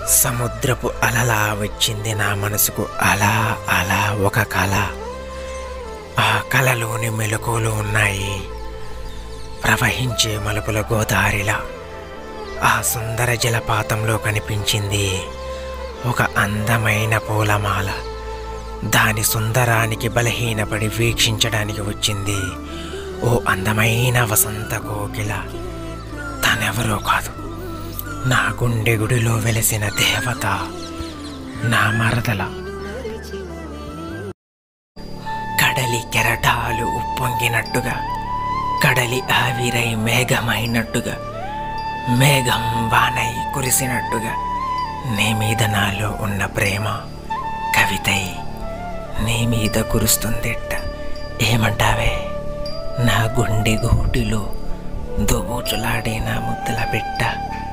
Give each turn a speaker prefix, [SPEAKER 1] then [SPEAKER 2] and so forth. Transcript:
[SPEAKER 1] సముద్రపు అలలా వచ్చింది నా మనసుకు అలా అలా ఒక కళ ఆ కళలోని మెలకువలు ఉన్నాయి ప్రవహించే మలుపుల గోదారిలా ఆ సుందర జలపాతంలో కనిపించింది ఒక అందమైన పూలమాల దాని సుందరానికి బలహీనపడి వీక్షించడానికి వచ్చింది ఓ అందమైన వసంత కోకిల తనెవరో కాదు నా గుండె గుడిలో వెలిసిన దేవత నా మరదల కడలి కెరటాలు ఉప్పొంగినట్టుగా కడలి ఆవిరై మేఘమైనట్టుగా మేఘం వానై కురిసినట్టుగా నీ మీద నాలో ఉన్న ప్రేమ కవితై నీ మీద కురుస్తుందిట్ట ఏమంటావే నా గుండె గూటిలో దోబూచులాడే నా ముద్దల బిడ్డ